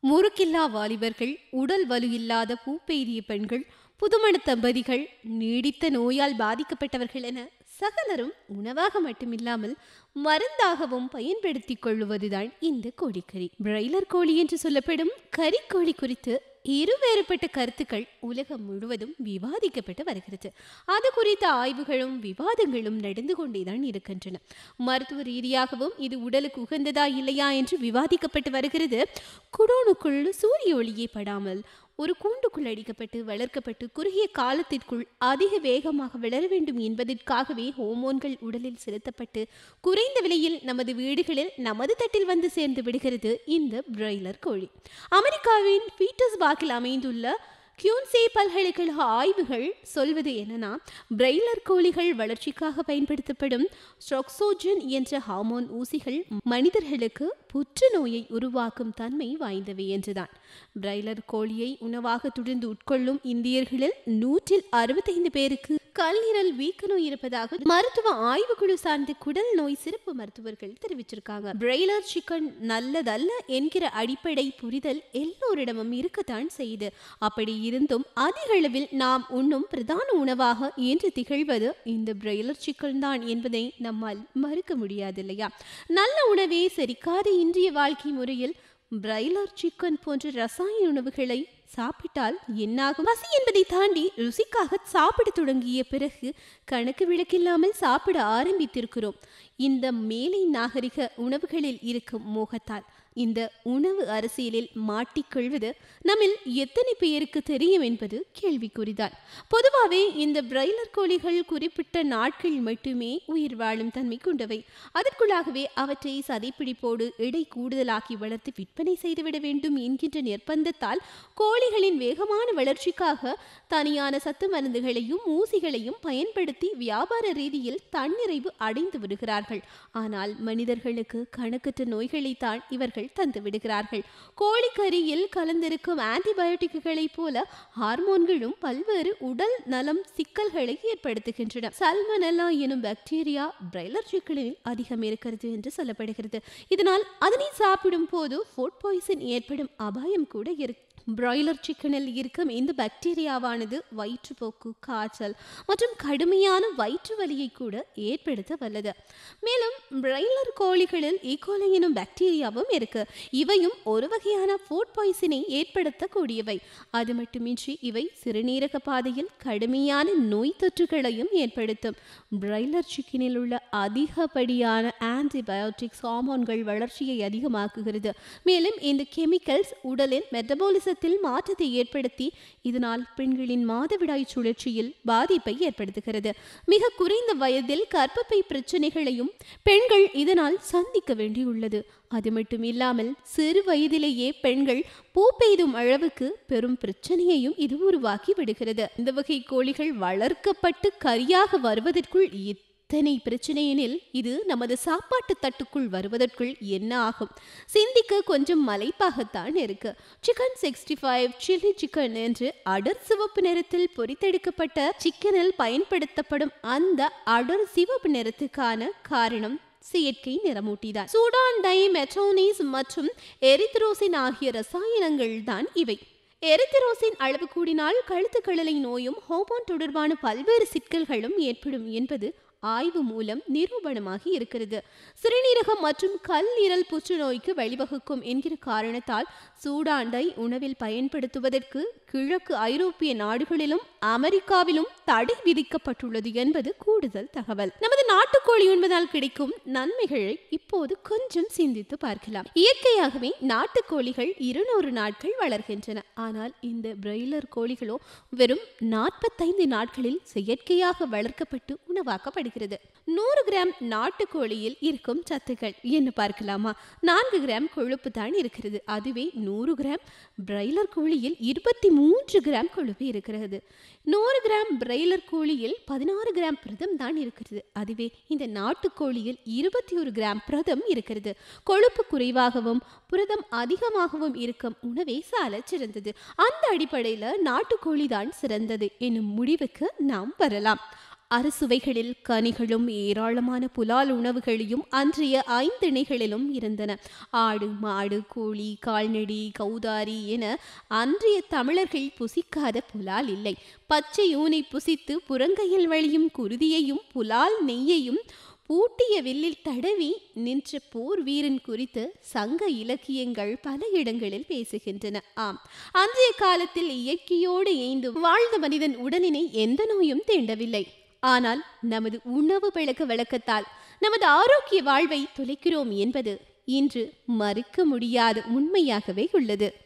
முறுக்கில்லா வாலிபர்கள் உடல் வலு இல்லாத பூப்பெய்திய பெண்கள் புதுமண தம்பதிகள் நீடித்த நோயால் பாதிக்கப்பட்டவர்கள் என சகலரும் உணவாக மட்டுமில்லாமல் மருந்தாகவும் பயன்படுத்திக் கொள்ளுவதுதான் இந்த கோழிக்கறி பிராய்லர் கோழி என்று சொல்லப்படும் கறிக்கோழி குறித்து இருவேறுபட்ட கருத்துக்கள் உலகம் முழுவதும் விவாதிக்கப்பட்டு வருகிறது அது குறித்த ஆய்வுகளும் விவாதங்களும் நடந்து கொண்டேதான் இருக்கின்றன மருத்துவ ரீதியாகவும் இது உடலுக்கு உகந்ததா இல்லையா என்று விவாதிக்கப்பட்டு வருகிறது குடோனுக்குள் சூரிய ஒளியே படாமல் ஒரு கூண்டுக்குள் அடிக்கப்பட்டு வளர்க்கப்பட்டு குறுகிய காலத்திற்குள் அதிக வேகமாக வளர வேண்டும் என்பதற்காகவே ஹோமோன்கள் உடலில் செலுத்தப்பட்டு குறைந்த விலையில் நமது வீடுகளில் நமது தட்டில் வந்து சேர்ந்து விடுகிறது இந்த பிராய்லர் கோழி அமெரிக்காவின் பீட்டர்ஸ்பாக்கில் அமைந்துள்ள கியூன்சே பல்கலைக்கழக ஆய்வுகள் சொல்வது என்னன்னா பிரெய்லர் கோழிகள் வளர்ச்சிக்காக பயன்படுத்தப்படும் ஸ்ட்ரோக்சோஜன் என்ற ஹார்மோன் ஊசிகள் மனிதர்களுக்கு புற்றுநோயை உருவாக்கும் தன்மை வாய்ந்தவை என்றுதான் பிராய்லர் கோழியை உணவாக துடிந்து உட்கொள்ளும் இந்தியர்களில் நூற்றில் அறுபத்தைந்து பேருக்கு கல்லீரல் வீக்க நோய் இருப்பதாக மருத்துவ ஆய்வுக்குழு சார்ந்த குடல் நோய் சிறப்பு மருத்துவர்கள் தெரிவிச்சிருக்காங்க பிரெய்லர் சிக்கன் நல்லதல்ல என்கிற அடிப்படை புரிதல் எல்லோரிடமும் இருக்கத்தான் செய்யுது அப்படி இருந்தும் அதிக அளவில் நாம் உண்ணும் பிரதான உணவாக இன்று திகழ்வது இந்த பிரெய்லர் சிக்கன் தான் என்பதை நம்மால் மறுக்க முடியாது இல்லையா நல்ல உணவே செரிக்காத இன்றைய வாழ்க்கை முறையில் பிராய்லர் சிக்கன் போன்ற ரசாயன உணவுகளை சாப்பிட்டால் என்னாகும் பசி என்பதை தாண்டி ருசிக்காக சாப்பிட தொடங்கிய பிறகு கணக்கு விளக்கில்லாமல் சாப்பிட ஆரம்பித்திருக்கிறோம் இந்த மேலை நாகரிக உணவுகளில் இருக்கும் மோகத்தால் இந்த உணவு அரசியலில் மாட்டிக்கொள்வது நம்மில் எத்தனை பேருக்கு தெரியும் என்பது கேள்விக்குறிதான் பொதுவாகவே இந்த பிராய்லர் கோழிகள் குறிப்பிட்ட நாட்கள் மட்டுமே உயிர் வாழும் தன்மை கொண்டவை அதற்குள்ளாகவே அவற்றை சதைப்பிடிப்போடு எடை கூடுதலாக்கி வளர்த்து விற்பனை செய்துவிட வேண்டும் என்கின்ற நிர்பந்தத்தால் கோழிகளின் வேகமான வளர்ச்சிக்காக தனியான சத்து மருந்துகளையும் ஊசிகளையும் பயன்படுத்தி வியாபார ரீதியில் தன்னிறைவு அடைந்து வருகிறார்கள் ஆனால் மனிதர்களுக்கு கணக்கற்ற நோய்களைத்தான் இவர்கள் தந்து விடுகிறார்கள் கோழிக்கறியில் கலந்திருக்கும் ஆன்டிபயோட்டிக்குகளைப் போல ஹார்மோன்களும் பல்வேறு உடல் நலம் சிக்கல்களை ஏற்படுத்துகின்றன சல்மனல்லா எனும் பாக்டீரியா பிராய்லர் சிக்கனில் அதிகம் இருக்கிறது என்று சொல்லப்படுகிறது இதனால் அதனை சாப்பிடும் போது ஃபுட் பாய்சன் ஏற்படும் அபாயம் கூட இருக்கு பிராய்லர் சிக்கனில் இருக்கும் இந்த பாக்டீரியாவானது வயிற்றுப்போக்கு காய்ச்சல் மற்றும் கடுமையான வயிற்று வலியை கூட ஏற்படுத்த வல்லது மேலும் பிராய்லர் கோழிகளில் ஈகோலை எனும் பாக்டீரியாவும் இருக்கு இவையும் ஒரு வகையான ஃபுட் பாய்சனை ஏற்படுத்தக்கூடியவை அது மட்டுமின்றி இவை சிறுநீரக பாதையில் கடுமையான நோய் தொற்றுகளையும் ஏற்படுத்தும் பிராய்லர் சிக்கனில் உள்ள அதிகப்படியான ஆன்டிபயோட்டிக்ஸ் ஹார்மோன்கள் வளர்ச்சியை அதிகமாக்குகிறது மேலும் இந்த கெமிக்கல்ஸ் உடலின் மெட்டபாலிச ரத்தத்தில் மாற்றத்தை ஏற்படுத்தி இதனால் பெண்களின் மாதவிடாய் சுழற்சியில் பாதிப்பை ஏற்படுத்துகிறது மிக குறைந்த வயதில் கர்ப்பப்பை பிரச்சனைகளையும் பெண்கள் இதனால் சந்திக்க வேண்டியுள்ளது அது மட்டும் இல்லாமல் சிறு வயதிலேயே பெண்கள் பூ பெய்தும் அளவுக்கு பெரும் பிரச்சனையையும் இது உருவாக்கி விடுகிறது இந்த வகை கோழிகள் வளர்க்கப்பட்டு கரியாக வருவதற்குள் இத்தனை பிரச்சனையெனில் இது நமது சாப்பாட்டு தட்டுக்குள் வருவதற்குள் என்ன ஆகும் சிந்திக்க கொஞ்சம் மலைப்பாகத்தான் இருக்கு chicken sixty five chilli chicken என்று அடர் சிவப்பு நிறத்தில் பொரித்தெடுக்கப்பட்ட சிக்கனில் பயன்படுத்தப்படும் அந்த அடர் சிவப்பு நிறத்துக்கான காரணம் செயற்கை நிறமூட்டிதான் சூடான் டை மெட்ரோனிஸ் மற்றும் எரித்ரோசின் ஆகிய ரசாயனங்கள் தான் இவை எரித்திரோசின் அளவு கூடினால் கழுத்துக்களலை நோயும் ஹோமோன் தொடர்பான பல்வேறு சிக்கல்களும் ஏற்படும் என்பது ஆய்வு மூலம் நிரூபணமாகி இருக்கிறது சிறுநீரகம் மற்றும் கல்லீரல் புற்றுநோய்க்கு வழிவகுக்கும் என்கிற காரணத்தால் சூடாண்டை உணவில் பயன்படுத்துவதற்கு கிழக்கு ஐரோப்பிய நாடுகளிலும் அமெரிக்காவிலும் தடை விதிக்கப்பட்டுள்ளது என்பது கூடுதல் தகவல் நமது நாட்டுக்கோழி உண்பதால் கிடைக்கும் நன்மைகளை இப்போது கொஞ்சம் சிந்தித்து பார்க்கலாம் இயற்கையாகவே நாட்டுக்கோழிகள் இருநூறு நாட்கள் வளர்கின்றன ஆனால் இந்த பிராய்லர் கோழிகளோ வெறும் நாற்பத்தைந்து நாட்களில் செயற்கையாக வளர்க்கப்பட்டு உணவாக்கப்படுகிறது நூறு கிராம் நாட்டுக்கோழியில் இருக்கும் சத்துக்கள் என்ன பார்க்கலாமா நான்கு கிராம் கொழுப்பு தான் இருக்கிறது அதுவே நூறு கிராம் பிராய்லர் கோழியில் இருபத்தி மூன்று கிராம் கொழுப்பு இருக்கிறது நூறு கிராம் பிராய்லர் கோழியில் பதினாறு கிராம் பிரதம் தான் இருக்கிறது அதுவே இந்த நாட்டுக்கோழியில் இருபத்தி ஒரு கிராம் பிரதம் இருக்கிறது கொழுப்பு குறைவாகவும் புரதம் அதிகமாகவும் இருக்கும் உணவே சால சிறந்தது அந்த அடிப்படையில் நாட்டுக்கோழி தான் சிறந்தது என்னும் முடிவுக்கு நாம் வரலாம் அரசுவைகளில் கனிகளும் ஏராளமான புலால் உணவுகளையும் அன்றைய ஐந்திணைகளிலும் இருந்தன ஆடு மாடு கோழி கால்நடை கௌதாரி என அன்றைய தமிழர்கள் புசிக்காத புலால் இல்லை பச்சை ஊனை புசித்து புறங்கையில் வழியும் குருதியையும் புலால் நெய்யையும் பூட்டிய வில்லில் தடவி நின்ற போர் வீரன் குறித்து சங்க இலக்கியங்கள் பல இடங்களில் பேசுகின்றன ஆம் அன்றைய காலத்தில் இயற்கையோடு இணைந்து வாழ்ந்த மனிதன் உடலினை எந்த நோயும் தீண்டவில்லை ஆனால் நமது உணவு பழக்க வழக்கத்தால் நமது ஆரோக்கிய வாழ்வை தொலைக்கிறோம் என்பது இன்று மறுக்க முடியாத உண்மையாகவே உள்ளது